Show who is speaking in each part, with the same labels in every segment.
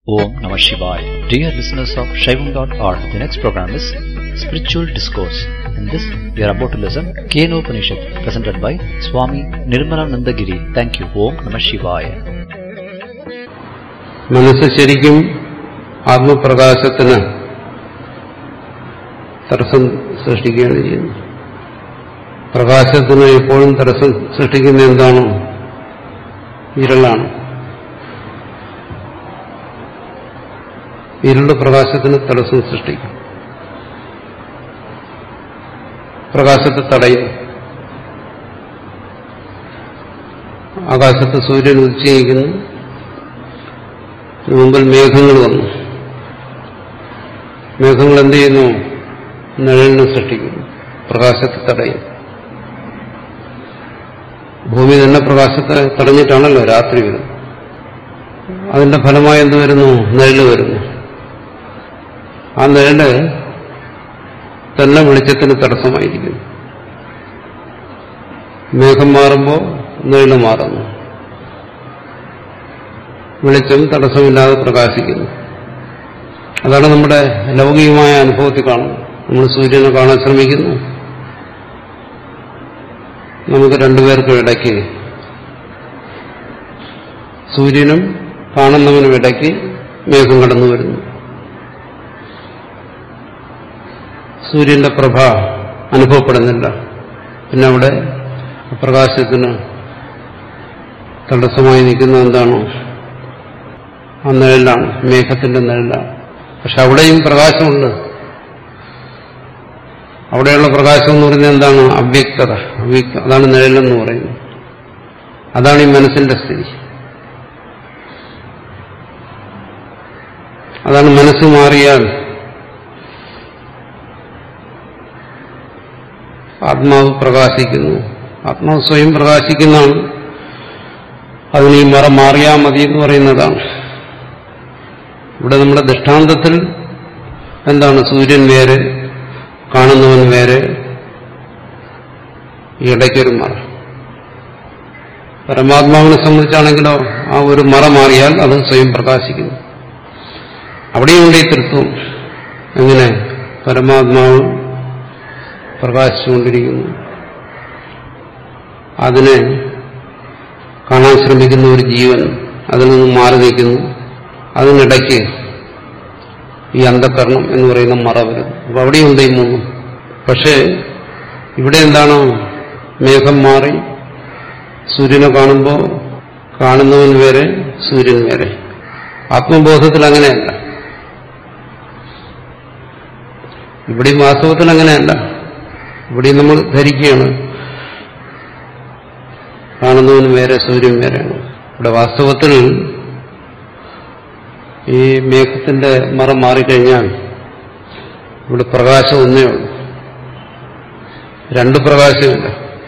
Speaker 1: Om Namah Shivaya. Dear listeners of Shaivam.org, the next program is Spiritual Discourse. In this, we are about to listen Keno Upanishad, presented by Swami Nirmalananda Giri. Thank you. Om Namah Shivaya.
Speaker 2: മനസ്സ് ശരിക്കും ആത്മപ്രകാശത്തിന് തടസ്സം സൃഷ്ടിക്കുകയാണ് ചെയ്യുന്നത് പ്രകാശത്തിന് എപ്പോഴും തടസ്സം സൃഷ്ടിക്കുന്ന എന്താണ് ഇരുളാണ് ഇരുള് പ്രകാശത്തിന് തടസ്സം സൃഷ്ടിക്കും പ്രകാശത്തെ തടയും ആകാശത്ത് സൂര്യൻ ഉച്ചയിക്കുന്നു മുമ്പിൽ മേഘങ്ങൾ വന്നു മേഘങ്ങൾ എന്ത് ചെയ്യുന്നു നിഴലിനെ സൃഷ്ടിക്കുന്നു പ്രകാശത്തെ തടയും ഭൂമി തന്നെ പ്രകാശത്തെ തടഞ്ഞിട്ടാണല്ലോ രാത്രി വരുന്നത് അതിന്റെ ഫലമായി എന്ത് വരുന്നു നിഴല് വരുന്നു ആ നിഴല് തന്നെ വെളിച്ചത്തിന് തടസ്സമായിരിക്കുന്നു മേഘം മാറുമ്പോൾ നിഴല് മാറുന്നു വെളിച്ചം തടസ്സമില്ലാതെ പ്രകാശിക്കുന്നു അതാണ് നമ്മുടെ ലൗകികമായ അനുഭവത്തിൽ കാണുന്നത് നമ്മൾ സൂര്യനെ കാണാൻ ശ്രമിക്കുന്നു നമുക്ക് രണ്ടുപേർക്കും ഇടയ്ക്ക് സൂര്യനും കാണുന്നവനും ഇടയ്ക്ക് മേഘം കടന്നു വരുന്നു സൂര്യന്റെ പ്രഭ അനുഭവപ്പെടുന്നില്ല പിന്നെ അവിടെ പ്രകാശത്തിന് തടസ്സമായി നിൽക്കുന്ന എന്താണോ ആ നിഴലാണ് മേഘത്തിന്റെ നിഴലാണ് പക്ഷെ അവിടെയും പ്രകാശമുണ്ട് അവിടെയുള്ള പ്രകാശം എന്ന് പറയുന്നത് എന്താണ് അവ്യക്തത അവ്യക്ത അതാണ് നിഴലെന്ന് പറയുന്നത് അതാണ് ഈ മനസ്സിന്റെ സ്ഥിതി അതാണ് മനസ്സ് മാറിയാൽ ആത്മാവ് പ്രകാശിക്കുന്നു ആത്മാവ് സ്വയം പ്രകാശിക്കുന്നതാണ് അതിന് ഈ മറ മാറിയാൽ മതി എന്ന് പറയുന്നതാണ് ഇവിടെ നമ്മുടെ ദൃഷ്ടാന്തത്തിൽ എന്താണ് സൂര്യൻ വേറെ കാണുന്നവൻ വേറെ ഈ ഇടയ്ക്കൊരു മറ പരമാത്മാവിനെ സംബന്ധിച്ചാണെങ്കിലോ ആ ഒരു മറ മാറിയാൽ അത് സ്വയം പ്രകാശിക്കുന്നു അവിടെയുണ്ട് ഈ തൃത്വം എങ്ങനെ പരമാത്മാവ് പ്രകാശിച്ചുകൊണ്ടിരിക്കുന്നു അതിനെ കാണാൻ ശ്രമിക്കുന്ന ഒരു ജീവൻ അതിൽ നിന്ന് മാറി നിൽക്കുന്നു അതിനിടയ്ക്ക് ഈ അന്ധകരണം എന്ന് പറയുന്ന മറ വരുന്നു അപ്പൊ അവിടെയുണ്ട് ഈ മൂന്ന് പക്ഷേ ഇവിടെ എന്താണ് മേഘം മാറി സൂര്യനെ കാണുമ്പോൾ കാണുന്നവൻ വേറെ സൂര്യൻ വേറെ ആത്മബോധത്തിൽ അങ്ങനെയല്ല ഇവിടെയും വാസ്തവത്തിൽ അങ്ങനെയല്ല ഇവിടെയും നമ്മൾ ധരിക്കുകയാണ് കാണുന്നവന് വേറെ സൂര്യൻ വേറെയാണ് ഇവിടെ വാസ്തവത്തിൽ ഈ മേഘത്തിന്റെ മറ മാറിക്കഴിഞ്ഞാൽ ഇവിടെ പ്രകാശം ഒന്നേ ഉള്ളൂ രണ്ട് പ്രകാശമില്ല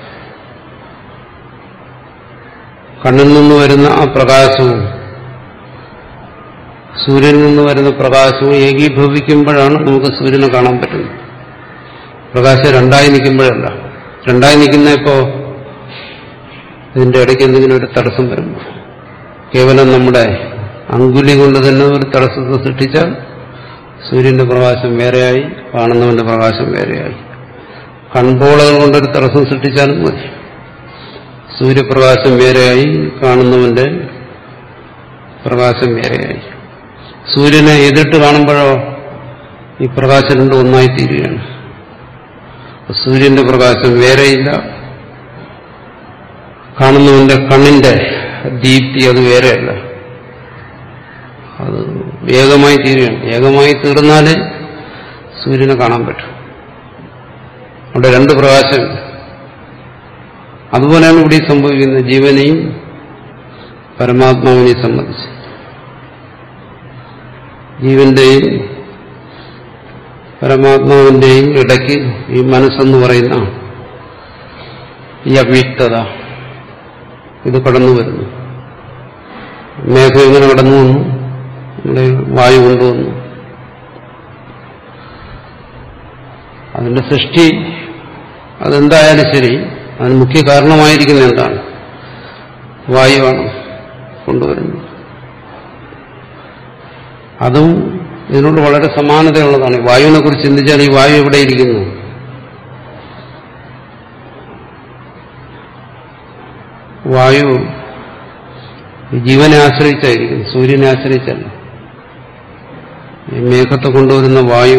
Speaker 2: കണ്ണിൽ നിന്ന് വരുന്ന ആ പ്രകാശവും സൂര്യനിൽ നിന്ന് വരുന്ന പ്രകാശവും ഏകീഭവിക്കുമ്പോഴാണ് നമുക്ക് സൂര്യനെ കാണാൻ പറ്റുന്നത് പ്രകാശം രണ്ടായി നിൽക്കുമ്പോഴല്ല രണ്ടായി നിൽക്കുന്ന ഇപ്പോ ഇതിന്റെ ഇടയ്ക്ക് എന്തെങ്കിലും ഒരു തടസ്സം വരുമ്പോൾ കേവലം നമ്മുടെ അങ്കുലി കൊണ്ട് തന്നെ ഒരു തടസ്സത്തെ സൃഷ്ടിച്ചാൽ സൂര്യന്റെ പ്രകാശം വേറെയായി കാണുന്നവന്റെ പ്രകാശം വേറെയായി കൺപോളകൾ കൊണ്ടൊരു തടസ്സം സൃഷ്ടിച്ചാലും മതി സൂര്യപ്രകാശം വേറെയായി കാണുന്നവന്റെ പ്രകാശം വേറെയായി സൂര്യനെ എതിർട്ട് കാണുമ്പോഴോ ഈ പ്രകാശം രണ്ടും ഒന്നായി തീരുകയാണ് സൂര്യന്റെ പ്രകാശം വേറെയില്ല കാണുന്നവന്റെ കണ്ണിന്റെ ദീപ്തി അത് വേറെയല്ല അത് ഏകമായി തീരുകയാണ് ഏകമായി തീർന്നാലേ സൂര്യനെ കാണാൻ പറ്റും അവിടെ രണ്ട് പ്രകാശമുണ്ട് അതുപോലെയാണ് ഇവിടെ സംഭവിക്കുന്നത് ജീവനെയും പരമാത്മാവിനെയും സംബന്ധിച്ച് ജീവന്റെയും പരമാത്മാവിന്റെയും ഇടയ്ക്ക് ഈ മനസ്സെന്ന് പറയുന്ന ഈ അവ്യക്തത ഇത് കടന്നു വരുന്നു മേഘം ഇങ്ങനെ കടന്നു വന്നു ഇവിടെ വായു കൊണ്ടുവന്നു അതിന്റെ സൃഷ്ടി അതെന്തായാലും ശരി അതിന് മുഖ്യ കാരണമായിരിക്കുന്ന എന്താണ് വായുവാണ് കൊണ്ടുവരുന്നത് അതും ഇതിനോട് വളരെ സമാനതയുള്ളതാണ് വായുവിനെ കുറിച്ച് ചിന്തിച്ചാൽ ഈ വായു എവിടെ ഇരിക്കുന്നു വായു ഈ ജീവനെ ആശ്രയിച്ചായിരിക്കുന്നു സൂര്യനെ ആശ്രയിച്ചല്ല ഈ മേഘത്തെ കൊണ്ടുവരുന്ന വായു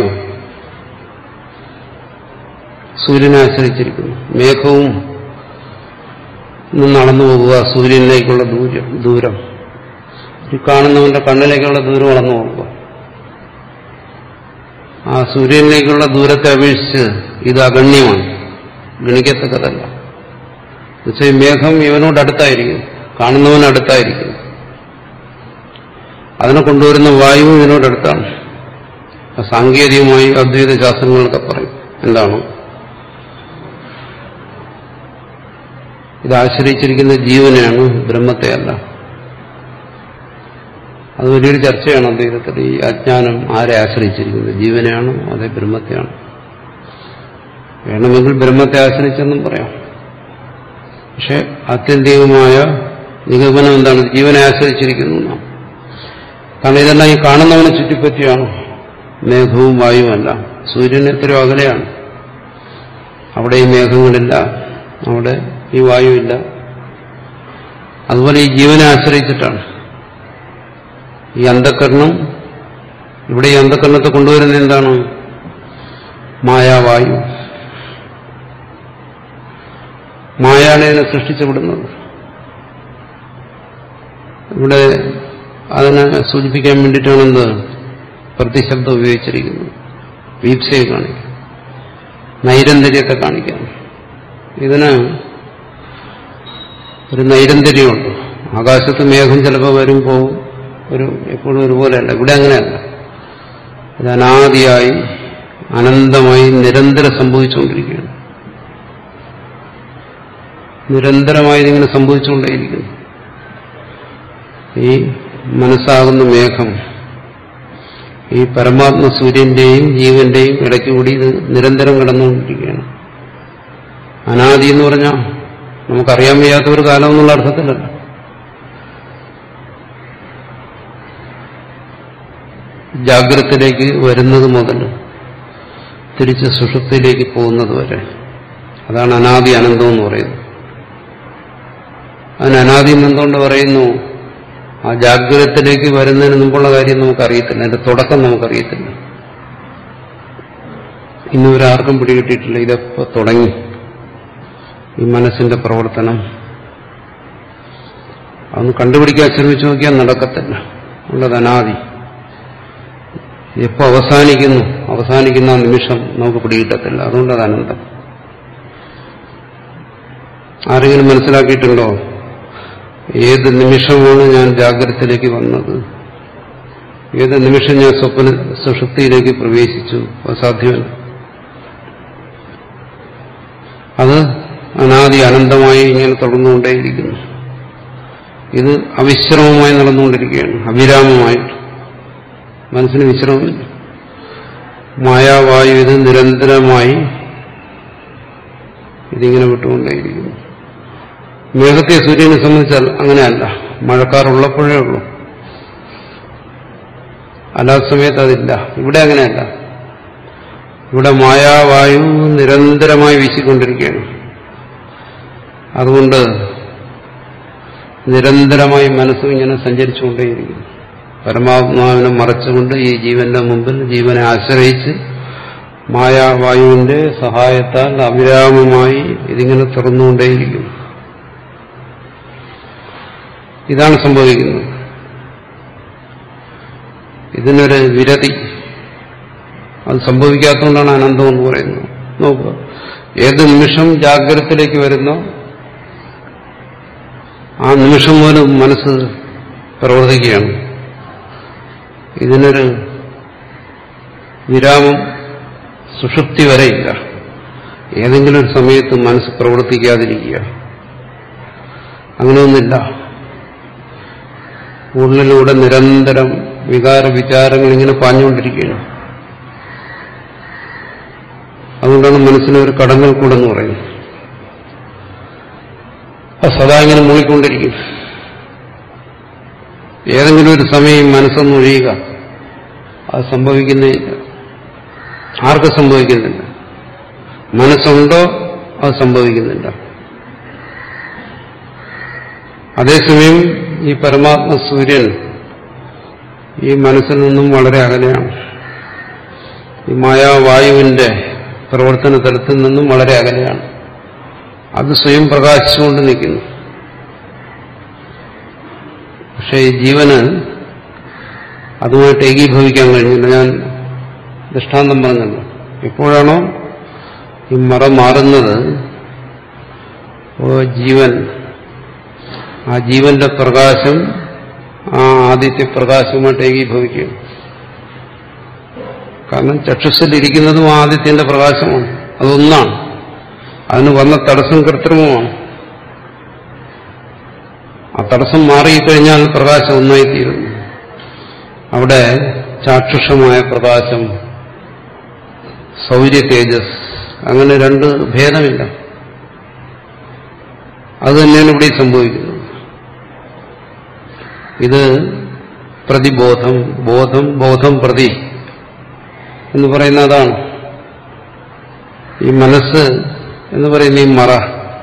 Speaker 2: സൂര്യനെ ആശ്രയിച്ചിരിക്കുന്നു മേഘവും നിന്ന് അളന്നു പോകുക സൂര്യനിലേക്കുള്ള ദൂരം ദൂരം ഈ കാണുന്നവന്റെ കണ്ണിലേക്കുള്ള ദൂരം അളന്നു പോകുക ആ സൂര്യനിലേക്കുള്ള ദൂരത്തെ അപേക്ഷിച്ച് ഇത് അഗണ്യമാണ് ഗണിക്കത്തക്കതല്ല എന്നുവെച്ചാൽ ഈ മേഘം ഇവനോട് അടുത്തായിരിക്കും കാണുന്നവനടുത്തായിരിക്കും അതിനെ കൊണ്ടുവരുന്ന വായു ഇതിനോടടുത്താണ് സാങ്കേതികമായി അദ്വൈത ശാസ്ത്രങ്ങളൊക്കെ പറയും എന്താണ് ഇത് ആശ്രയിച്ചിരിക്കുന്ന ജീവനെയാണ് ബ്രഹ്മത്തെയല്ല അത് വലിയൊരു ചർച്ചയാണ് അദ്വൈതത്തിൽ ഈ അജ്ഞാനം ആരെ ആശ്രയിച്ചിരിക്കുന്നത് ജീവനെയാണോ അതേ ബ്രഹ്മത്തെയാണ് വേണമെങ്കിൽ ബ്രഹ്മത്തെ ആശ്രയിച്ചെന്നും പറയാം പക്ഷെ ആത്യന്തികമായ നിഗമനം എന്താണ് ജീവനെ ആശ്രയിച്ചിരിക്കുന്നു എന്നാണ് കാരണം ഇതെല്ലാം ഈ കാണുന്നവനെ ചുറ്റിപ്പറ്റിയാണ് മേഘവും വായുവല്ല സൂര്യൻ എത്രയോ അകലെയാണ് അവിടെ ഈ മേഘങ്ങളില്ല അവിടെ ഈ വായുവില്ല അതുപോലെ ഈ ജീവനെ ആശ്രയിച്ചിട്ടാണ് ഈ അന്ധക്കരണം ഇവിടെ ഈ അന്ധക്കരണത്തെ കൊണ്ടുവരുന്ന എന്താണ് മായാവായു മായാണ് ഇതിനെ സൃഷ്ടിച്ചുവിടുന്നത് ഇവിടെ അതിനെ സൂചിപ്പിക്കാൻ വേണ്ടിയിട്ടാണ് എന്ത് പ്രതിശബ്ദം ഉപയോഗിച്ചിരിക്കുന്നത് വീപ്സയെ കാണിക്കാൻ നൈരന്തര്യത്തെ കാണിക്കാൻ ഇതിന് ഒരു നൈരന്തര്യമുണ്ട് ആകാശത്ത് മേഘം ചിലപ്പോൾ വരും പോവും ഒരു എപ്പോഴും ഒരുപോലെയല്ല ഇവിടെ അങ്ങനെയല്ല ഇത് അനാദിയായി അനന്തമായി നിരന്തരം സംഭവിച്ചുകൊണ്ടിരിക്കുകയാണ് നിരന്തരമായി ഇതിങ്ങനെ സംഭവിച്ചുകൊണ്ടേയിരിക്കുന്നു ഈ മനസ്സാകുന്ന മേഘം ഈ പരമാത്മ സൂര്യന്റെയും ജീവന്റെയും ഇടയ്ക്ക് കൂടി ഇത് നിരന്തരം കിടന്നുകൊണ്ടിരിക്കുകയാണ് അനാദി എന്ന് പറഞ്ഞാൽ നമുക്കറിയാൻ വയ്യാത്ത ഒരു കാലം എന്നുള്ള അർത്ഥത്തിലല്ല ജാഗ്രതത്തിലേക്ക് വരുന്നത് മുതൽ തിരിച്ച് സുഷുപ്തിയിലേക്ക് പോകുന്നത് വരെ അതാണ് അനാദി അനന്തം എന്ന് പറയുന്നത് അതിന് അനാദി എന്തുകൊണ്ട് പറയുന്നു ആ ജാഗ്രതത്തിലേക്ക് വരുന്നതിന് മുമ്പുള്ള കാര്യം നമുക്കറിയത്തില്ല അതിന്റെ തുടക്കം നമുക്കറിയത്തില്ല ഇന്നുവരാർക്കും പിടികിട്ടിയിട്ടില്ല ഇതെപ്പോ തുടങ്ങി ഈ മനസ്സിന്റെ പ്രവർത്തനം അതൊന്ന് കണ്ടുപിടിക്കാൻ ശ്രമിച്ചു നോക്കിയാൽ നടക്കത്തില്ല ഉള്ളത് അനാദി എപ്പോ അവസാനിക്കുന്നു അവസാനിക്കുന്ന ആ നിമിഷം നമുക്ക് പിടികിട്ടത്തില്ല അതുകൊണ്ട് അത് അനന്തം ആരെങ്കിലും മനസ്സിലാക്കിയിട്ടുണ്ടോ ഏത് നിമിഷമാണ് ഞാൻ ജാഗ്രതത്തിലേക്ക് വന്നത് ഏത് നിമിഷം ഞാൻ സ്വപ്ന സുഷുപ്തിയിലേക്ക് പ്രവേശിച്ചു അസാധ്യമല്ല അത് അനാദി അനന്തമായി ഇങ്ങനെ തുടർന്നുകൊണ്ടേയിരിക്കുന്നു ഇത് അവിശ്രമമായി നടന്നുകൊണ്ടിരിക്കുകയാണ് അവിരാമമായിട്ട് മനസ്സിന് വിശ്രമമില്ല മായാവായു ഇത് നിരന്തരമായി ഇതിങ്ങനെ വിട്ടുകൊണ്ടേയിരിക്കുന്നു മേഘത്തെ സൂര്യനെ സംബന്ധിച്ചാൽ അങ്ങനെയല്ല മഴക്കാറുള്ളപ്പോഴേ ഉള്ളൂ അല്ലാത്ത സമയത്ത് അതില്ല ഇവിടെ അങ്ങനെയല്ല ഇവിടെ മായാവായു നിരന്തരമായി വീശിക്കൊണ്ടിരിക്കുകയാണ് അതുകൊണ്ട് നിരന്തരമായി മനസ്സും ഇങ്ങനെ സഞ്ചരിച്ചുകൊണ്ടേയിരിക്കുന്നു പരമാത്മാവിനെ മറച്ചുകൊണ്ട് ഈ ജീവന്റെ മുമ്പിൽ ജീവനെ ആശ്രയിച്ച് മായാവായുവിന്റെ സഹായത്താൽ അവിരാമമായി ഇതിങ്ങനെ തുറന്നുകൊണ്ടേയിരിക്കുന്നു ഇതാണ് സംഭവിക്കുന്നത് ഇതിനൊരു വിരതി അത് സംഭവിക്കാത്തതുകൊണ്ടാണ് അനന്തം എന്ന് പറയുന്നത് നോക്കുക ഏത് നിമിഷം ജാഗ്രതത്തിലേക്ക് വരുന്നോ ആ നിമിഷം മുതൽ മനസ്സ് പ്രവർത്തിക്കുകയാണ് ഇതിനൊരു വിരാമം സുഷുപ്തി വരെയില്ല ഏതെങ്കിലും ഒരു സമയത്ത് മനസ്സ് പ്രവർത്തിക്കാതിരിക്കുക അങ്ങനെയൊന്നില്ല ഉള്ളിലൂടെ നിരന്തരം വികാര വിചാരങ്ങൾ ഇങ്ങനെ പാഞ്ഞുകൊണ്ടിരിക്കുകയാണ് അതുകൊണ്ടാണ് മനസ്സിന് ഒരു കടങ്ങൾ കൂടെന്ന് പറയുന്നത് അത് സദാ ഇങ്ങനെ മൂളിക്കൊണ്ടിരിക്കും ഏതെങ്കിലും ഒരു സമയം മനസ്സൊന്ന് ഒഴിയുക അത് സംഭവിക്കുന്നില്ല ആർക്ക് സംഭവിക്കുന്നില്ല മനസ്സുണ്ടോ അത് സംഭവിക്കുന്നില്ല അതേസമയം ഈ പരമാത്മ സൂര്യൻ ഈ മനസ്സിൽ നിന്നും വളരെ അകലെയാണ് ഈ മായാവായുവിന്റെ പ്രവർത്തന തലത്തിൽ നിന്നും വളരെ അകലെയാണ് അത് സ്വയം പ്രകാശിച്ചുകൊണ്ട് നിൽക്കുന്നു പക്ഷെ ഈ ജീവന് അതുമായിട്ട് ഏകീഭവിക്കാൻ കഴിഞ്ഞില്ല ഞാൻ ദൃഷ്ടാന്തം പറഞ്ഞല്ലോ എപ്പോഴാണോ ഈ മറ മാറുന്നത് ഓ ജീവൻ ആ ജീവന്റെ പ്രകാശം ആ ആദിത്യ പ്രകാശവുമായിട്ട് ഏകീഭവിക്കും കാരണം ചക്ഷുസിലിരിക്കുന്നതും ആദിത്യന്റെ പ്രകാശമാണ് അതൊന്നാണ് അതിന് വന്ന തടസ്സം കൃത്രിമമാണ് ആ തടസ്സം മാറിക്കഴിഞ്ഞാൽ പ്രകാശം ഒന്നായിത്തീരുന്നു അവിടെ ചാക്ഷുഷമായ പ്രകാശം സൗര്യ തേജസ് അങ്ങനെ രണ്ട് ഭേദമില്ല അത് തന്നെയാണ് ഇവിടെ സംഭവിക്കുന്നത് ഇത് പ്രതിബോധം ബോധം ബോധം പ്രതി എന്ന് പറയുന്ന അതാണ് ഈ മനസ്സ് എന്ന് പറയുന്ന ഈ മറ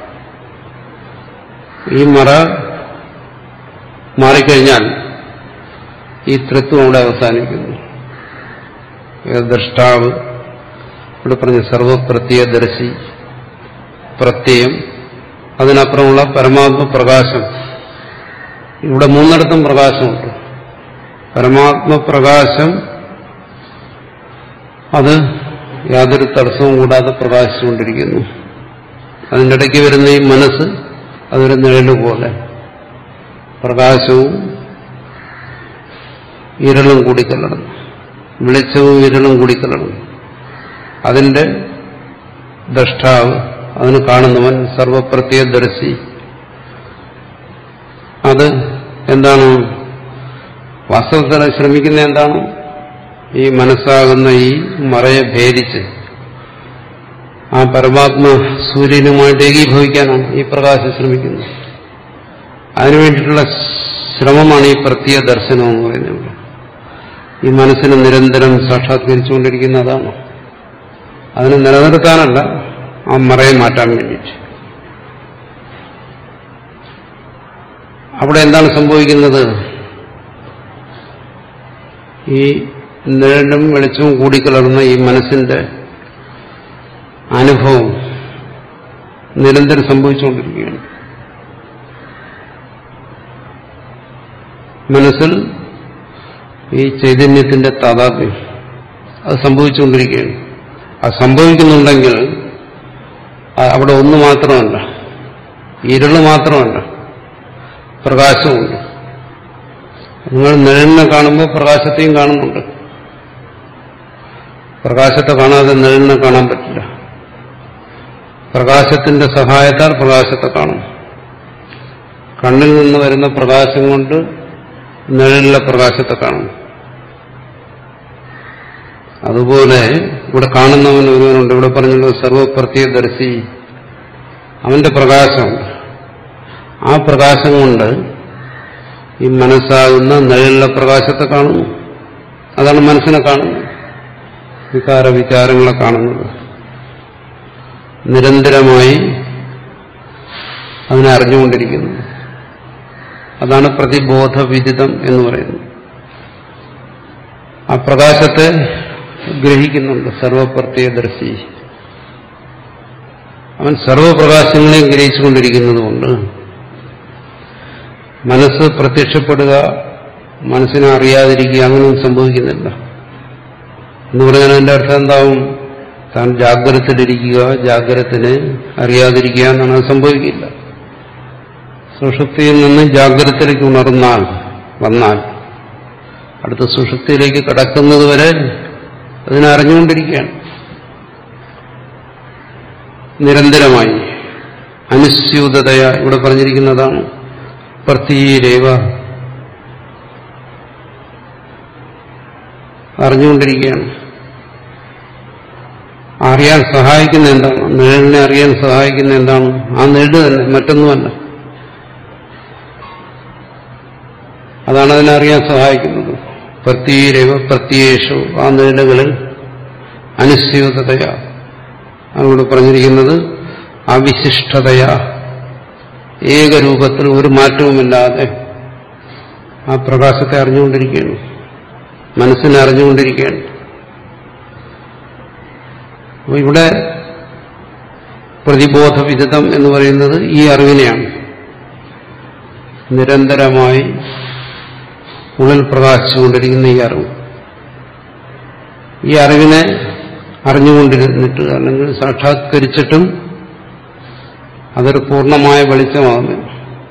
Speaker 2: ഈ മറ മാറിക്കഴിഞ്ഞാൽ ഈ തൃത്വം അവിടെ അവസാനിക്കുന്നു ദ്രഷ്ടാവ് ഇവിടെ പറഞ്ഞ സർവപ്രത്യയദർശി പ്രത്യയം അതിനപ്പുറമുള്ള പരമാത്മ പ്രകാശം ഇവിടെ മൂന്നിടത്തും പ്രകാശമുണ്ട് പരമാത്മ പ്രകാശം അത് യാതൊരു തടസ്സവും കൂടാതെ പ്രകാശിച്ചുകൊണ്ടിരിക്കുന്നു അതിൻ്റെ ഇടയ്ക്ക് വരുന്ന ഈ മനസ്സ് അതൊരു നിഴല് പോലെ പ്രകാശവും ഇരളും കൂടിക്കലർന്നു വെളിച്ചവും ഇരളും കൂടിക്കലർന്നു അതിന്റെ ദ്രഷ്ടാവ് അതിന് കാണുന്നവൻ സർവപ്രത്യദർശി അത് എന്താണ് വാസ്തവത്തിൽ ശ്രമിക്കുന്ന എന്താണ് ഈ മനസ്സാകുന്ന ഈ മറയെ ഭേദിച്ച് ആ പരമാത്മ സൂര്യനുമായിട്ട് ഏകീഭവിക്കാനാണ് ഈ പ്രകാശം ശ്രമിക്കുന്നത് അതിനുവേണ്ടിയിട്ടുള്ള ശ്രമമാണ് ഈ പ്രത്യേക ദർശനം എന്ന് പറയുന്നത് ഈ മനസ്സിനെ നിരന്തരം സാക്ഷാത്കരിച്ചുകൊണ്ടിരിക്കുന്ന അതാണ് അതിനെ നിലനിർത്താനല്ല ആ മറയെ മാറ്റാൻ വേണ്ടിയിട്ട് അവിടെ എന്താണ് സംഭവിക്കുന്നത് ഈ നിഴലും വെളിച്ചവും കൂടിക്കലർന്ന ഈ മനസ്സിന്റെ അനുഭവം നിരന്തരം സംഭവിച്ചുകൊണ്ടിരിക്കുകയാണ് മനസ്സിൽ ഈ ചൈതന്യത്തിന്റെ താതാത്മ്യം അത് സംഭവിച്ചുകൊണ്ടിരിക്കുകയാണ് അത് സംഭവിക്കുന്നുണ്ടെങ്കിൽ അവിടെ ഒന്ന് മാത്രമല്ല ഇരുള് മാത്രമല്ല പ്രകാശമുണ്ട് നിങ്ങൾ നിഴലിനെ കാണുമ്പോൾ പ്രകാശത്തെയും കാണുന്നുണ്ട് പ്രകാശത്തെ കാണാതെ നിഴലിനെ കാണാൻ പറ്റില്ല പ്രകാശത്തിന്റെ സഹായത്താൽ പ്രകാശത്തെ കാണും കണ്ണിൽ നിന്ന് വരുന്ന പ്രകാശം കൊണ്ട് നിഴലിലെ പ്രകാശത്തെ കാണും അതുപോലെ ഇവിടെ കാണുന്നവൻ ഒരുവനുണ്ട് ഇവിടെ പറഞ്ഞുള്ളത് സർവപ്രത്യദർശി അവന്റെ പ്രകാശമുണ്ട് ആ പ്രകാശം കൊണ്ട് ഈ മനസ്സാകുന്ന നിഴലിലെ പ്രകാശത്തെ കാണുന്നു അതാണ് മനസ്സിനെ കാണുന്നത് വികാര വിചാരങ്ങളെ കാണുന്നത് നിരന്തരമായി അതിനെ അറിഞ്ഞുകൊണ്ടിരിക്കുന്നു അതാണ് പ്രതിബോധവിദിതം എന്ന് പറയുന്നത് ആ പ്രകാശത്തെ ഗ്രഹിക്കുന്നുണ്ട് സർവപ്രത്യദർശി അവൻ സർവപ്രകാശങ്ങളെയും ഗ്രഹിച്ചുകൊണ്ടിരിക്കുന്നതുകൊണ്ട് മനസ്സ് പ്രത്യക്ഷപ്പെടുക മനസ്സിനെ അറിയാതിരിക്കുക അങ്ങനെയൊന്നും സംഭവിക്കുന്നില്ല എന്ന് പറഞ്ഞാൽ അതിന്റെ അർത്ഥം എന്താവും താൻ ജാഗ്രതത്തിലിരിക്കുക ജാഗ്രതത്തിനെ അറിയാതിരിക്കുക എന്നാണ് അത് സംഭവിക്കില്ല സുഷുപ്തിയിൽ നിന്ന് ജാഗ്രതത്തിലേക്ക് ഉണർന്നാൽ വന്നാൽ അടുത്ത സുഷുപ്തിയിലേക്ക് കടക്കുന്നത് വരെ അതിനെ അറിഞ്ഞുകൊണ്ടിരിക്കുകയാണ് നിരന്തരമായി അനുസ്യൂതതയ ഇവിടെ പറഞ്ഞിരിക്കുന്നതാണ് പ്രത്യീരേവ അറിഞ്ഞുകൊണ്ടിരിക്കുകയാണ് അറിയാൻ സഹായിക്കുന്ന എന്താണ് നിഴലിനെ അറിയാൻ സഹായിക്കുന്ന എന്താണ് ആ നെഴ് തന്നെ മറ്റൊന്നുമല്ല അതാണ് അതിനെ അറിയാൻ സഹായിക്കുന്നത് പ്രത്യരവ പ്രത്യേഷു ആ നിഴലുകളിൽ അനുസ്യൂതതയ അങ്ങോട്ട് പറഞ്ഞിരിക്കുന്നത് അവിശിഷ്ടതയ ഏകരൂപത്തിൽ ഒരു മാറ്റവുമില്ലാതെ ആ പ്രകാശത്തെ അറിഞ്ഞുകൊണ്ടിരിക്കുകയാണ് മനസ്സിനെ അറിഞ്ഞുകൊണ്ടിരിക്കുകയാണ് അപ്പോൾ ഇവിടെ പ്രതിബോധ വിദിതം എന്ന് പറയുന്നത് ഈ അറിവിനെയാണ് നിരന്തരമായി ഉള്ളിൽ പ്രകാശിച്ചുകൊണ്ടിരിക്കുന്ന ഈ അറിവ് ഈ അറിവിനെ അറിഞ്ഞുകൊണ്ടിരുന്നിട്ട് അല്ലെങ്കിൽ സാക്ഷാത്കരിച്ചിട്ടും അതൊരു പൂർണ്ണമായ വെളിച്ചമാകുന്നില്ല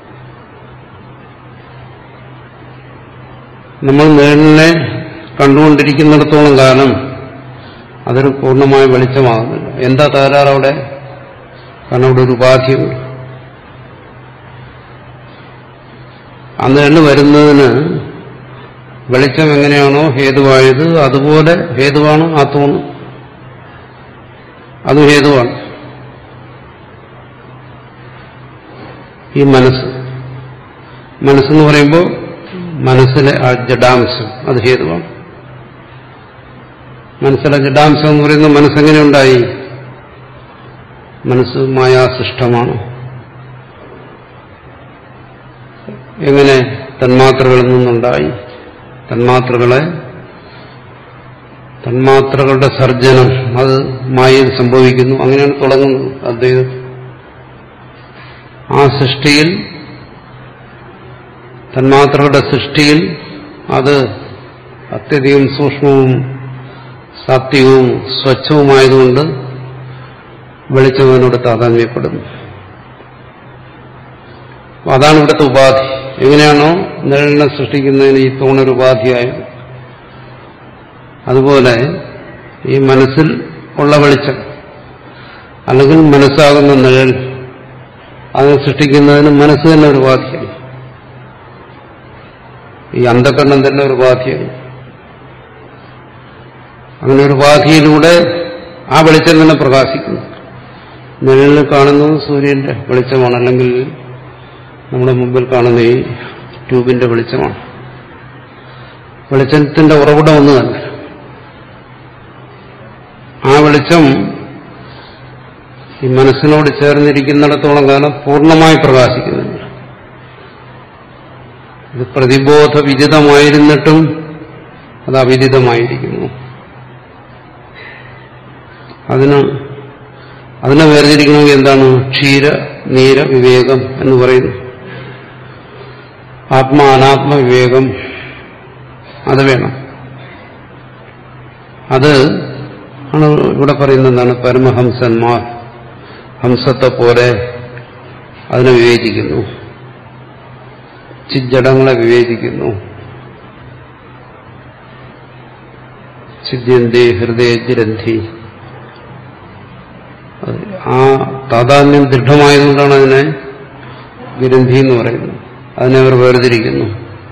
Speaker 2: നമ്മൾ നേരിനെ കണ്ടുകൊണ്ടിരിക്കുന്നിടത്തോളം കാലം അതൊരു പൂർണ്ണമായ വെളിച്ചമാകുന്നില്ല എന്താ തകരാറ് അവിടെ കാരണം അവിടെ ഒരു ഉപാധിയുണ്ട് അന്ന് എണ്ണ വരുന്നതിന് വെളിച്ചം എങ്ങനെയാണോ ഹേതുവായത് അതുപോലെ ഹേതുവാണ് ആ തൂണ് അത് ഹേതുവാണ് ഈ മനസ്സ് മനസ്സെന്ന് പറയുമ്പോൾ മനസ്സിലെ ആ ജഡാംശം അത് ഹേതുവാണ് മനസ്സിലെ ജഡാംശം എന്ന് പറയുന്നത് മനസ്സെങ്ങനെ ഉണ്ടായി മനസ്സ് മായാസൃഷ്ടമാണ് എങ്ങനെ തന്മാത്രകളിൽ നിന്നുണ്ടായി തന്മാത്രകളെ തന്മാത്രകളുടെ സർജനം അത് മായയിൽ സംഭവിക്കുന്നു അങ്ങനെയാണ് തുടങ്ങുന്നത് അദ്വൈതം ആ സൃഷ്ടിയിൽ തന്മാത്രകളുടെ സൃഷ്ടിയിൽ അത് അത്യധികം സൂക്ഷ്മവും സാത്വികവും സ്വച്ഛവുമായതുകൊണ്ട് വെളിച്ചവനോട് താതാത്മ്യപ്പെടുന്നു അതാണ് ഇവിടുത്തെ ഉപാധി എങ്ങനെയാണോ നിഴലിനെ സൃഷ്ടിക്കുന്നതിന് ഈ തൂണൊരു ഉപാധിയായത് അതുപോലെ ഈ മനസ്സിൽ ഉള്ള വെളിച്ചം അല്ലെങ്കിൽ മനസ്സാകുന്ന നിഴൽ അതിനെ സൃഷ്ടിക്കുന്നതിന് മനസ്സ് തന്നെ ഒരു ഉപാധിയാണ് ഈ അന്ധകരണം തന്നെ ഒരു ഉപാധിയാണ് അങ്ങനെ ഒരു ഉപാധിയിലൂടെ ആ വെളിച്ചം തന്നെ പ്രകാശിക്കുന്നു നിഴലിൽ കാണുന്നത് സൂര്യന്റെ വെളിച്ചമാണ് അല്ലെങ്കിൽ നമ്മുടെ മുമ്പിൽ കാണുന്ന ഈ ട്യൂബിന്റെ വെളിച്ചമാണ് വെളിച്ചത്തിന്റെ ഉറവിടം ഒന്ന് തന്നെ ആ വെളിച്ചം ഈ മനസ്സിനോട് ചേർന്നിരിക്കുന്നിടത്തോളം കാലം പൂർണ്ണമായി പ്രകാശിക്കുന്നില്ല ഇത് പ്രതിബോധ വിദിതമായിരുന്നിട്ടും അത് അവിദിതമായിരിക്കുന്നു അതിന് അതിനെ വേർതിരിക്കണമെങ്കിൽ എന്താണ് ക്ഷീര നീര വിവേകം എന്ന് പറയുന്നു ആത്മാ അനാത്മ വിവേകം അത് വേണം അത് ആണ് ഇവിടെ പറയുന്ന എന്താണ് പരമഹംസന്മാർ ഹംസത്തെ പോലെ അതിനെ വിവേചിക്കുന്നു ചിജ്ജടങ്ങളെ വിവേചിക്കുന്നു ചിദ്യന്തി ഹൃദയഗ്രന്ഥി ആ താതാത്മ്യം ദൃഢമായതുകൊണ്ടാണ് അതിനെ ഗ്രന്ഥി എന്ന് പറയുന്നത് അതിനെ അവർ വേർതിരിക്കുന്നു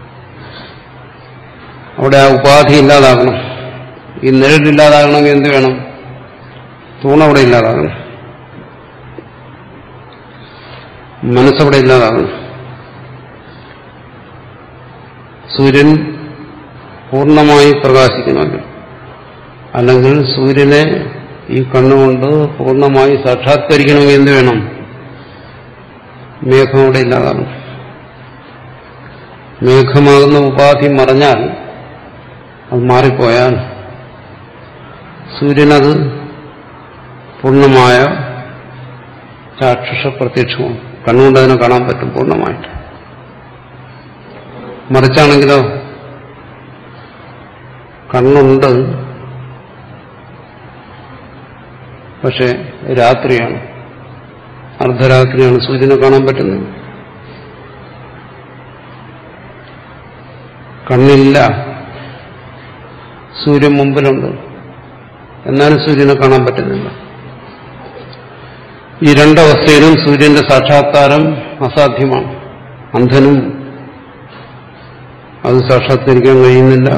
Speaker 2: അവിടെ ആ ഉപാധി ഇല്ലാതാകണം ഈ നിഴലില്ലാതാകണമെങ്കിൽ എന്ത് വേണം തൂണവിടെ ഇല്ലാതാകണം മനസ്സവിടെ ഇല്ലാതാകണം സൂര്യൻ പൂർണ്ണമായി പ്രകാശിക്കണമല്ലോ അല്ലെങ്കിൽ സൂര്യനെ ഈ കണ്ണുകൊണ്ട് പൂർണ്ണമായി സാക്ഷാത്കരിക്കണമെങ്കിൽ എന്ത് വേണം മേഘം അവിടെ ഇല്ലാതാകണം മേഘമാകുന്ന ഉപാധി മറഞ്ഞാൽ അത് മാറിപ്പോയാൽ സൂര്യനത് പൂർണ്ണമായ ചാക്ഷുഷ പ്രത്യക്ഷവും കണ്ണുകൊണ്ട് അതിനെ കാണാൻ പറ്റും പൂർണ്ണമായിട്ട് മറിച്ചാണെങ്കിലോ കണ്ണുണ്ട് പക്ഷെ രാത്രിയാണ് അർദ്ധരാത്രിയാണ് സൂര്യനെ കാണാൻ പറ്റുന്നത് കണ്ണില്ല സൂര്യൻ മുമ്പിലുണ്ട് എന്നാലും സൂര്യനെ കാണാൻ പറ്റുന്നില്ല ഈ രണ്ടവസ്ഥയിലും സൂര്യന്റെ സാക്ഷാത്കാരം അസാധ്യമാണ് അന്ധനും അത് സാക്ഷാത്കരിക്കാൻ കഴിയുന്നില്ല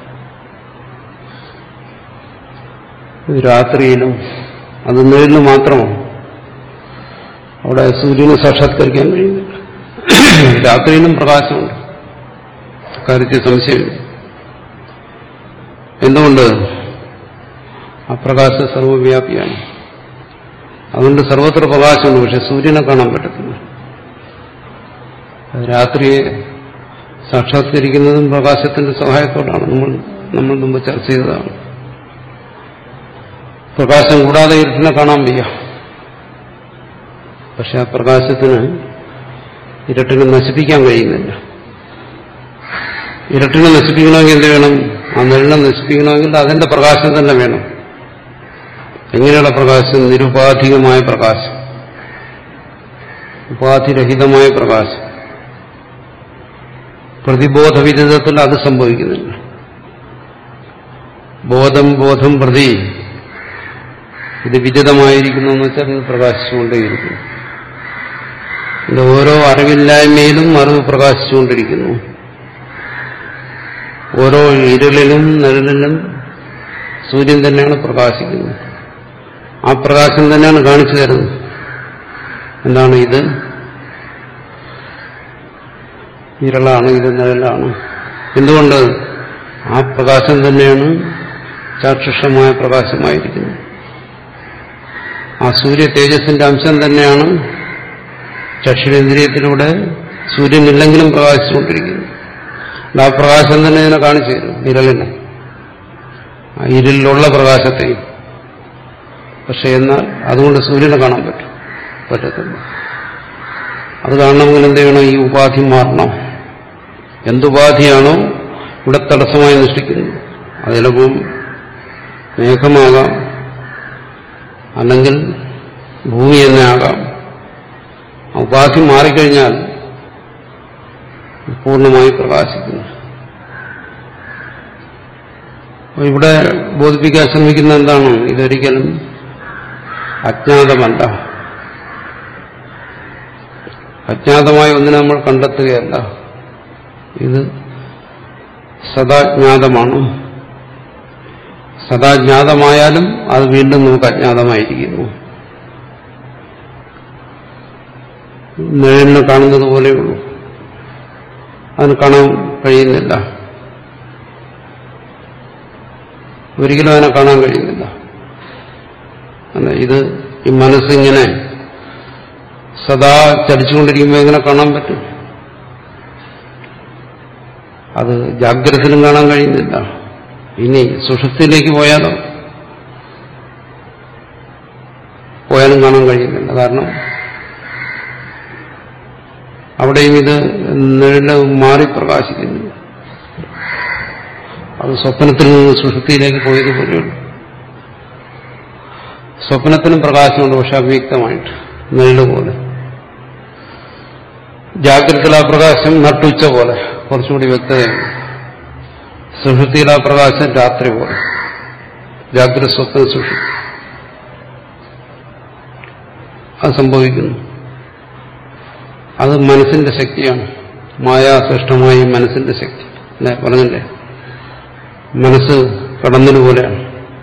Speaker 2: രാത്രിയിലും അത് നിഴലിന് മാത്രമാണ് അവിടെ സൂര്യനെ സാക്ഷാത്കരിക്കാൻ കഴിയുന്നില്ല രാത്രിയിലും പ്രകാശമുണ്ട് കാര്യത്തിൽ സംശയമില്ല എന്തുകൊണ്ട് ആ പ്രകാശം സർവവ്യാപിയാണ് അതുകൊണ്ട് സർവത്ര പ്രകാശമുണ്ട് പക്ഷെ സൂര്യനെ കാണാൻ പറ്റത്തില്ല രാത്രിയെ സാക്ഷാത്കരിക്കുന്നതും പ്രകാശത്തിന്റെ സഹായത്തോടാണ് നമ്മൾ നമ്മൾ മുമ്പ് ചർച്ച ചെയ്തതാണ് പ്രകാശം കൂടാതെ ഇരുട്ടിനെ കാണാൻ വയ്യ പക്ഷെ ആ പ്രകാശത്തിന് ഇരട്ടിനെ നശിപ്പിക്കാൻ കഴിയുന്നില്ല ഇരട്ടിനെ നശിപ്പിക്കണമെങ്കിൽ എന്ത് വേണം ആ നെല്ലിനെ നശിപ്പിക്കണമെങ്കിൽ അതിന്റെ പ്രകാശം തന്നെ വേണം എങ്ങനെയുള്ള പ്രകാശം നിരുപാധികമായ പ്രകാശം ഉപാധിരഹിതമായ പ്രകാശം പ്രതിബോധവിദിതത്തിൽ അത് സംഭവിക്കുന്നില്ല ബോധം ബോധം പ്രതി ഇത് വിദിതമായിരിക്കുന്നു എന്ന് വെച്ചാൽ ഇത് പ്രകാശിച്ചുകൊണ്ടേയിരിക്കുന്നു ഇത് ഓരോ അറിവില്ലായ്മയിലും അറിവ് പ്രകാശിച്ചുകൊണ്ടിരിക്കുന്നു ഓരോ ഇരുളിലും നിഴലിലും സൂര്യൻ തന്നെയാണ് പ്രകാശിക്കുന്നത് ആ പ്രകാശം തന്നെയാണ് കാണിച്ചു തരുന്നത് എന്താണ് ഇത് ഇരളാണ് ഇത് നിഴലാണ് എന്തുകൊണ്ട് ആ പ്രകാശം തന്നെയാണ് ചാക്ഷുഷമായ പ്രകാശമായിരിക്കുന്നത് ആ സൂര്യ തേജസ്സിന്റെ അംശം തന്നെയാണ് ചക്ഷുരേന്ദ്രിയത്തിലൂടെ സൂര്യനില്ലെങ്കിലും പ്രകാശിച്ചുകൊണ്ടിരിക്കുന്നു ആ പ്രകാശം തന്നെ ഇതിനെ കാണിച്ചു തരും ഇരളിനെ ആ ഇരുളിലുള്ള പ്രകാശത്തെയും പക്ഷെ എന്നാൽ അതുകൊണ്ട് സൂര്യനെ കാണാൻ പറ്റും പറ്റത്തില്ല അത് കാണണമെങ്കിൽ എന്ത് ചെയ്യണം ഈ ഉപാധി മാറണം എന്തുപാധിയാണോ ഇവിടെ തടസ്സമായി നഷ്ടിക്കുന്നത് അത് ചിലപ്പം മേഘമാകാം അല്ലെങ്കിൽ ഭൂമി തന്നെ ആകാം ഉപാധി മാറിക്കഴിഞ്ഞാൽ പൂർണ്ണമായി പ്രകാശിക്കുന്നു അപ്പോൾ ഇവിടെ ബോധിപ്പിക്കാൻ ശ്രമിക്കുന്ന എന്താണ് ഇതൊരിക്കലും അജ്ഞാതമല്ല അജ്ഞാതമായ ഒന്നിനെ നമ്മൾ കണ്ടെത്തുകയല്ല ഇത് സദാജ്ഞാതമാണ് സദാജ്ഞാതമായാലും അത് വീണ്ടും നമുക്ക് അജ്ഞാതമായിരിക്കുന്നു നിഴലിനെ കാണുന്നത് പോലെയുള്ളൂ അതിന് കാണാൻ കഴിയുന്നില്ല ഒരിക്കലും അതിനെ കാണാൻ കഴിയുന്നില്ല അല്ല ഇത് ഈ മനസ്സിങ്ങനെ സദാ ചലിച്ചുകൊണ്ടിരിക്കുമ്പോൾ എങ്ങനെ കാണാൻ പറ്റും അത് ജാഗ്രതയിലും കാണാൻ കഴിയുന്നില്ല ഇനി സുഷുപ്തിയിലേക്ക് പോയാലോ പോയാലും കാണാൻ കഴിയുന്നില്ല കാരണം അവിടെയും ഇത് നിഴല് മാറി പ്രകാശിക്കുന്നു അത് സ്വപ്നത്തിൽ നിന്ന് സുഷുപ്തിയിലേക്ക് പോയതുപോലെയുള്ളൂ സ്വപ്നത്തിനും പ്രകാശമുണ്ട് പക്ഷെ അവ്യക്തമായിട്ട് നിഴല് പോലെ ജാഗ്രതയിൽ ആ പ്രകാശം നട്ടുച്ച പോലെ കുറച്ചുകൂടി വ്യക്തതയാണ് സുഷുപ്തിയിൽ ആ പ്രകാശം രാത്രി പോലെ ജാഗ്രത സ്വപ്ന സുഷുപ്തി അത് സംഭവിക്കുന്നു അത് മനസ്സിന്റെ ശക്തിയാണ് മായാസൃഷ്ടമായ മനസ്സിന്റെ ശക്തി അല്ലെ പറഞ്ഞില്ലേ മനസ്സ് കടന്നതുപോലെയാണ്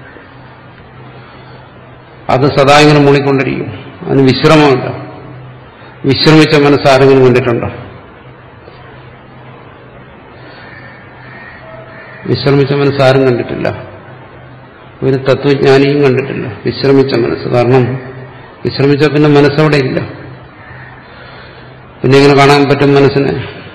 Speaker 2: അത് സദാ ഇങ്ങനെ മൂളിക്കൊണ്ടിരിക്കും അതിന് വിശ്രമമില്ല വിശ്രമിച്ച മനസ്സ് ആരെങ്കിലും കണ്ടിട്ടുണ്ടോ വിശ്രമിച്ച മനസ്സ് ആരും കണ്ടിട്ടില്ല ഒരു തത്വജ്ഞാനിയും കണ്ടിട്ടില്ല വിശ്രമിച്ച മനസ്സ് കാരണം വിശ്രമിച്ച പിന്നെ മനസ്സവിടെ ഇല്ല പിന്നെ എങ്ങനെ കാണാൻ പറ്റും മനസ്സിനെ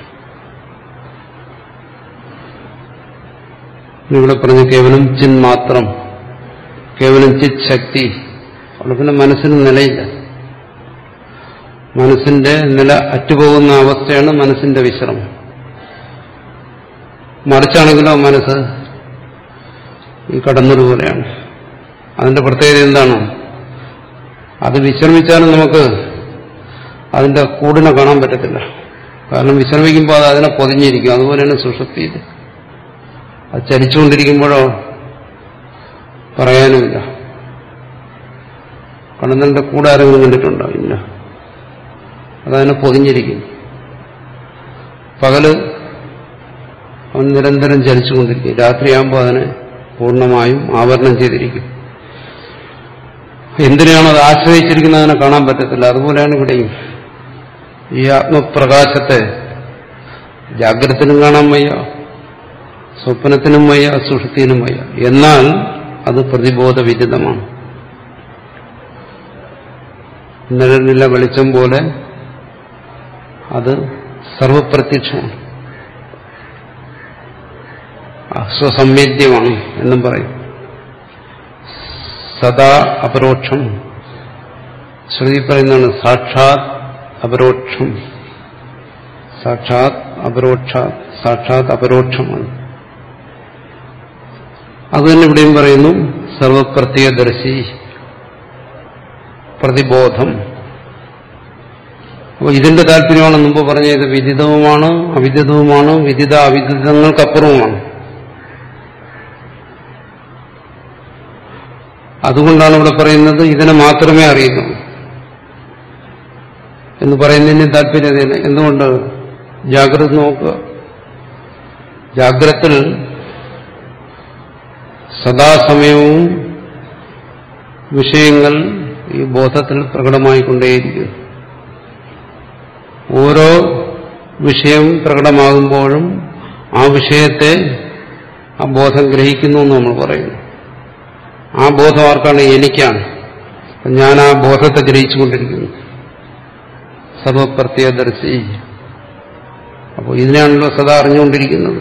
Speaker 2: ഇവിടെ പറഞ്ഞ കേവലം ചിൻ മാത്രം കേവലം ചിത് ശക്തി അവിടെ പിന്നെ മനസ്സിന് നിലയില്ല മനസ്സിന്റെ നില അറ്റുപോകുന്ന അവസ്ഥയാണ് മനസ്സിന്റെ വിശ്രമം മറിച്ചാണെങ്കിലോ മനസ്സ് ഈ കടന്നതുപോലെയാണ് അതിന്റെ പ്രത്യേകത എന്താണ് അത് വിശ്രമിച്ചാലും നമുക്ക് അതിന്റെ കൂടിനെ കാണാൻ പറ്റത്തില്ല കാരണം വിശ്രമിക്കുമ്പോൾ അത് അതിനെ പൊതിഞ്ഞിരിക്കും അതുപോലെയാണ് സുഷുപ്തിയിൽ അത് ചലിച്ചുകൊണ്ടിരിക്കുമ്പോഴോ പറയാനുമില്ല കടന്നലിന്റെ കൂടെ ആരെങ്കിലും കണ്ടിട്ടുണ്ടോ ഇല്ല അതതിനെ പൊതിഞ്ഞിരിക്കും പകല് അവൻ നിരന്തരം ചലിച്ചുകൊണ്ടിരിക്കും രാത്രിയാകുമ്പോൾ അതിനെ പൂർണ്ണമായും ആവരണം ചെയ്തിരിക്കും എന്തിനാണ് അത് ആശ്രയിച്ചിരിക്കുന്നതിനെ കാണാൻ പറ്റത്തില്ല അതുപോലെയാണ് ഇവിടെയും ഈ ആത്മപ്രകാശത്തെ ജാഗ്രതത്തിലും കാണാൻ വയ്യ സ്വപ്നത്തിനും വയ്യ സുഷുതിനും വയ്യ എന്നാൽ അത് പ്രതിബോധ വിദിതമാണ് നിഴലിലെ വെളിച്ചം പോലെ അത് സർവപ്രത്യക്ഷമാണ് സ്വസംവേദ്യമാണ് എന്നും പറയും സദാ അപരോക്ഷം ശ്രുതി പറയുന്നതാണ് സാക്ഷാത് അപരോക്ഷം സാക്ഷാത് അപരോക്ഷ സാക്ഷാത് അപരോക്ഷമാണ് അത് തന്നെ ഇവിടെയും പറയുന്നു സർവപ്രത്യദർശി പ്രതിബോധം അപ്പോൾ ഇതിന്റെ താല്പര്യമാണ് മുമ്പ് പറഞ്ഞത് വിദിതവുമാണ് അവിദിതവുമാണ് വിദിത അവിദിതങ്ങൾക്കപ്പുറവുമാണ് അതുകൊണ്ടാണ് ഇവിടെ പറയുന്നത് ഇതിനെ മാത്രമേ അറിയുന്നു എന്ന് പറയുന്നതിന് താല്പര്യത എന്തുകൊണ്ട് ജാഗ്രത നോക്കുക ജാഗ്രത്തിൽ സദാസമയവും വിഷയങ്ങൾ ഈ ബോധത്തിൽ പ്രകടമായിക്കൊണ്ടേയിരിക്കുന്നു ഓരോ വിഷയം പ്രകടമാകുമ്പോഴും ആ വിഷയത്തെ ആ ബോധം ഗ്രഹിക്കുന്നു എന്ന് നമ്മൾ പറയുന്നു ആ ബോധം ആർക്കാണ് എനിക്കാണ് ഞാൻ ആ ബോധത്തെ ഗ്രഹിച്ചുകൊണ്ടിരിക്കുന്നു സർവപ്രത്യദർശി അപ്പോൾ ഇതിനാണല്ലോ സദാ അറിഞ്ഞുകൊണ്ടിരിക്കുന്നത്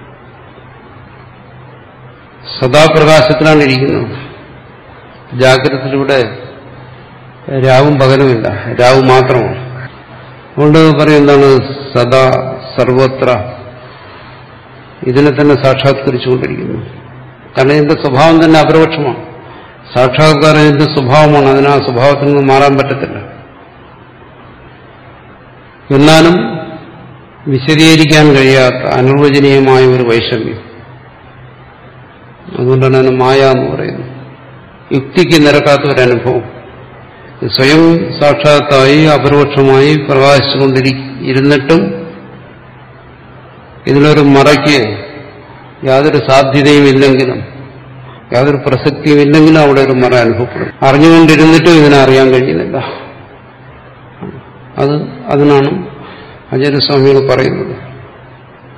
Speaker 2: സദാപ്രകാശത്തിലാണ് ഇരിക്കുന്നത് ജാഗ്രതത്തിലൂടെ രാവും പകലുമില്ല രാവ് മാത്രമാണ് അതുകൊണ്ട് പറയും എന്താണ് സദാ സർവത്ര ഇതിനെ തന്നെ സാക്ഷാത്കരിച്ചുകൊണ്ടിരിക്കുന്നു കാരണം ഇതിന്റെ സ്വഭാവം തന്നെ അപരോക്ഷമാണ് സാക്ഷാത്കാരം ഇതിന്റെ സ്വഭാവമാണ് അതിന് ആ സ്വഭാവത്തിൽ നിന്ന് മാറാൻ പറ്റത്തില്ല എന്നാലും വിശദീകരിക്കാൻ കഴിയാത്ത അനിർവചനീയമായ ഒരു വൈഷമ്യം അതുകൊണ്ടാണ് അതിന് മായ എന്ന് പറയുന്നത് യുക്തിക്ക് നിരക്കാത്ത ഒരു അനുഭവം സ്വയം സാക്ഷാത്തായി അപരോക്ഷമായി പ്രകാശിച്ചുകൊണ്ടിരുന്നിട്ടും ഇതിനൊരു മറയ്ക്ക് യാതൊരു സാധ്യതയും ഇല്ലെങ്കിലും യാതൊരു പ്രസക്തിയും ഇല്ലെങ്കിലും അവിടെ ഒരു മറ അനുഭവപ്പെടും അറിഞ്ഞുകൊണ്ടിരുന്നിട്ടും ഇതിനെ അറിയാൻ കഴിയുന്നില്ല അത് അതിനാണ് ആചാര്യസ്വാമികൾ പറയുന്നത്